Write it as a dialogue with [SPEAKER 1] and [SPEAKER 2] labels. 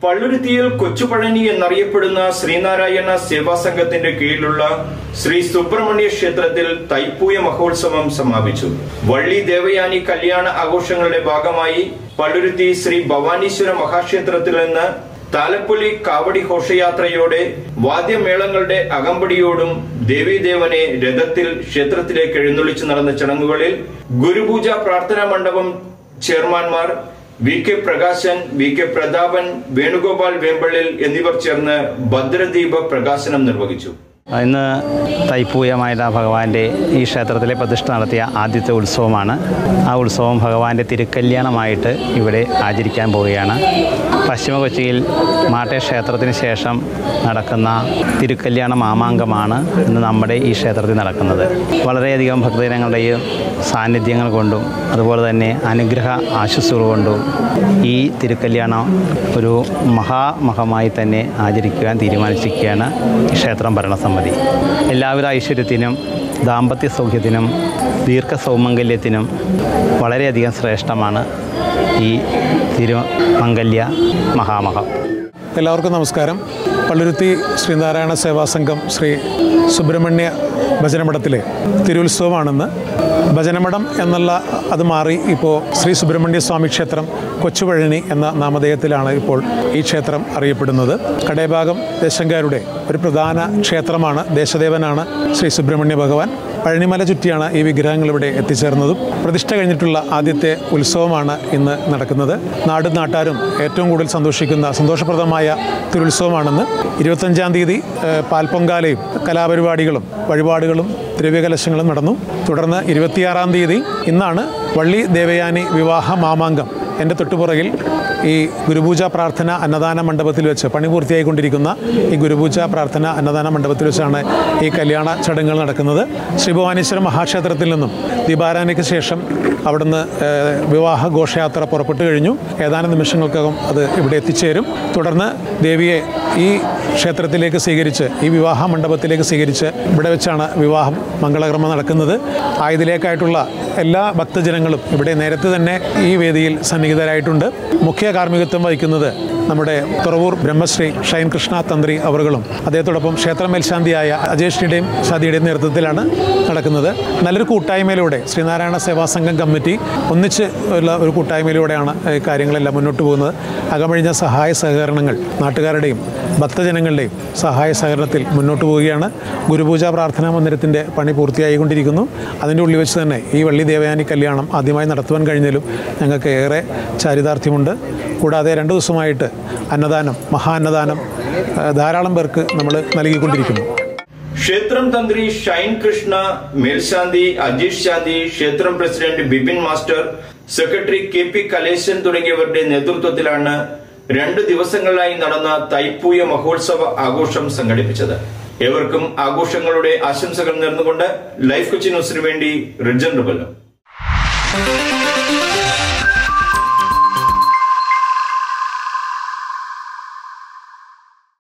[SPEAKER 1] പള്ളുരുത്തിയിൽ കൊച്ചുപഴനി എന്നറിയപ്പെടുന്ന ശ്രീനാരായണ സേവാ സംഘത്തിന്റെ കീഴിലുള്ള ശ്രീ സുബ്രഹ്മണ്യ ക്ഷേത്രത്തിൽ തൈപ്പൂയ മഹോത്സവം സമാപിച്ചു വള്ളി ദേവയാനി കല്യാണ ആഘോഷങ്ങളുടെ ഭാഗമായി പള്ളുരുത്തി ശ്രീ ഭവാനീശ്വര മഹാക്ഷേത്രത്തിൽ നിന്ന് താലപ്പൊലി കാവടി ഘോഷയാത്രയോടെ വാദ്യമേളങ്ങളുടെ അകമ്പടിയോടും ദേവീദേവനെ രഥത്തിൽ ക്ഷേത്രത്തിലേക്ക് എഴുന്നള്ളിച്ചു നടന്ന ചടങ്ങുകളിൽ ഗുരുപൂജ പ്രാർത്ഥനാ മണ്ഡപം ചെയർമാൻമാർ V K Prakashan V K Prathapan Venugopal Vempallil എന്നിവർ ചേർന്ന് ഭദ്രദീപ പ്രകാശനം നിർവഹിച്ചു
[SPEAKER 2] ഇന്ന് തൈപ്പൂയമായ ഭഗവാന്റെ ഈ ക്ഷേത്രത്തിലെ പ്രതിഷ്ഠ നടത്തിയ ആദ്യത്തെ ഉത്സവമാണ് ആ ഉത്സവം ഭഗവാന്റെ തിരുക്കല്യാണമായിട്ട് ഇവിടെ ആചരിക്കാൻ പോവുകയാണ് പശ്ചിമ കൊച്ചിയിൽ മാട്ടെ ക്ഷേത്രത്തിന് ശേഷം നടക്കുന്ന തിരുക്കല്യാണ മാമാങ്കമാണ് ഇന്ന് നമ്മുടെ ഈ ക്ഷേത്രത്തിൽ നടക്കുന്നത് വളരെയധികം ഭക്തജനങ്ങളുടെയും സാന്നിധ്യങ്ങൾ കൊണ്ടും അതുപോലെ തന്നെ അനുഗ്രഹ ആശസ്സുകൾ കൊണ്ടും ഈ തിരുക്കല്യാണം ഒരു മഹാമഹമായി തന്നെ ആചരിക്കുവാൻ തീരുമാനിച്ചിരിക്കുകയാണ് ഈ ക്ഷേത്രം ഭരണസമിതി എല്ലാവിധ ഐശ്വര്യത്തിനും ദാമ്പത്യ സൗഖ്യത്തിനും ദീർഘ സൗമംഗല്യത്തിനും വളരെയധികം ശ്രേഷ്ഠമാണ് ഈ തിരുമംഗല്യ മഹാമഹം
[SPEAKER 3] എല്ലാവർക്കും നമസ്കാരം പള്ളുരുത്തി ശ്രീനാരായണ സേവാ സംഘം ശ്രീ സുബ്രഹ്മണ്യ ഭജനമഠത്തിലെ തിരുത്സവമാണെന്ന് ഭജനമഠം എന്നുള്ള അത് മാറി ഇപ്പോൾ ശ്രീ സുബ്രഹ്മണ്യ സ്വാമി ക്ഷേത്രം കൊച്ചുപഴനി എന്ന നാമധേയത്തിലാണ് ഇപ്പോൾ ഈ ക്ഷേത്രം അറിയപ്പെടുന്നത് കടേഭാഗം ദേശങ്കാരുടെ ഒരു പ്രധാന ക്ഷേത്രമാണ് ദേശദേവനാണ് ശ്രീ സുബ്രഹ്മണ്യ ഭഗവാൻ പഴനിമല ചുറ്റിയാണ് ഈ വിഗ്രഹങ്ങൾ ഇവിടെ എത്തിച്ചേർന്നതും പ്രതിഷ്ഠ കഴിഞ്ഞിട്ടുള്ള ആദ്യത്തെ ഉത്സവമാണ് ഇന്ന് നടക്കുന്നത് നാടും നാട്ടാരും ഏറ്റവും കൂടുതൽ സന്തോഷിക്കുന്ന സന്തോഷപ്രദമായ തിരുത്സവമാണെന്ന് ഇരുപത്തഞ്ചാം തീയതി ഏഹ്, പാൽപ്പൊങ്കാലയും കലാപരിപാടികളും വഴിപാടുകളും ദ്രവ്യകലശങ്ങളും നടന്നു തുടർന്ന് ഇരുപത്തിയാറാം തീയതി ഇന്നാണ് വള്ളി ദേവയാനി വിവാഹ മാമാങ്കം എൻ്റെ തൊട്ടുപുറകിൽ ഈ ഗുരുപൂജ പ്രാർത്ഥന അന്നദാന മണ്ഡപത്തിൽ വെച്ച് പണി പൂർത്തിയായിക്കൊണ്ടിരിക്കുന്ന ഈ ഗുരുപൂജ പ്രാർത്ഥന അന്നദാന മണ്ഡപത്തിൽ വെച്ചാണ് ഈ കല്യാണ ചടങ്ങുകൾ നടക്കുന്നത് ശ്രീ ഭവാനീശ്വര മഹാക്ഷേത്രത്തിൽ നിന്നും ദീപാരാധനയ്ക്ക് ശേഷം അവിടുന്ന് ഏഹ്, വിവാഹ ഘോഷയാത്ര പുറപ്പെട്ടു കഴിഞ്ഞു ഏതാനും നിമിഷങ്ങൾക്കകം അത് ഇവിടെ എത്തിച്ചേരും തുടർന്ന് ദേവിയെ ഈ ക്ഷേത്രത്തിലേക്ക് സ്വീകരിച്ച് ഈ വിവാഹ മണ്ഡപത്തിലേക്ക് സ്വീകരിച്ച് ഇവിടെ വെച്ചാണ് വിവാഹം മംഗളകർമ്മം നടക്കുന്നത് ആയതിലേക്കായിട്ടുള്ള എല്ലാ ഭക്തജനങ്ങളും ഇവിടെ നേരത്തെ തന്നെ ഈ വേദിയിൽ സന്നിഹിതരായിട്ടുണ്ട് മുഖ്യ കാർമ്മികത്വം വഹിക്കുന്നത് നമ്മുടെ തുറവൂർ ബ്രഹ്മശ്രീ ഷൈൻ കൃഷ്ണ തന്ത്രി അവറുകളും അദ്ദേഹത്തോടൊപ്പം ക്ഷേത്ര മേൽശാന്തിയായ അജേഷിൻ്റെയും സതിയുടെയും നേതൃത്വത്തിലാണ് നടക്കുന്നത് നല്ലൊരു കൂട്ടായ്മയിലൂടെ ശ്രീനാരായണ സേവാ സംഘം കമ്മിറ്റി ഒന്നിച്ച് ഉള്ള ഒരു കൂട്ടായ്മയിലൂടെയാണ് ഈ കാര്യങ്ങളെല്ലാം മുന്നോട്ട് പോകുന്നത് അകമഴിഞ്ഞ സഹായ സഹകരണങ്ങൾ നാട്ടുകാരുടെയും ഭക്തജനങ്ങളുടെയും സഹായ സഹകരണത്തിൽ മുന്നോട്ട് പോവുകയാണ് ഗുരുപൂജ പ്രാർത്ഥനാ മന്ദിരത്തിൻ്റെ പണി പൂർത്തിയായിക്കൊണ്ടിരിക്കുന്നു അതിൻ്റെ ഉള്ളിൽ വെച്ച് തന്നെ ഈ വള്ളി ദേവയാനി കല്യാണം ആദ്യമായി നടത്തുവാൻ കഴിഞ്ഞാലും ഞങ്ങൾക്ക് ഏറെ ചാരിതാർത്ഥ്യമുണ്ട് കൂടാതെ രണ്ട് ദിവസമായിട്ട് അന്നദാനം മഹാന്നദാനം ആ, ധാരാളം പേർക്ക് നമ്മൾ നൽകിക്കൊണ്ടിരിക്കുന്നു
[SPEAKER 1] ക്ഷേത്രം തന്ത്രി ഷൈൻ കൃഷ്ണ മേൽശാന്തി അജീഷ് ശാന്തി ക്ഷേത്രം president Bipin master secretary K P Kaleshan തുടങ്ങിയവരുടെ നേതൃത്വത്തിലാണ് രണ്ട് ദിവസങ്ങളിലായി നടന്ന തൈപ്പൂയ മഹോത്സവ ആഘോഷം സംഘടിപ്പിച്ചത് ഏവർക്കും ആഘോഷങ്ങളുടെ ആശംസകൾ നേർന്നുകൊണ്ട് ലൈഫ് കൊച്ചി ന്യൂസിനു വേണ്ടി റിജൻ റുബല്ലോ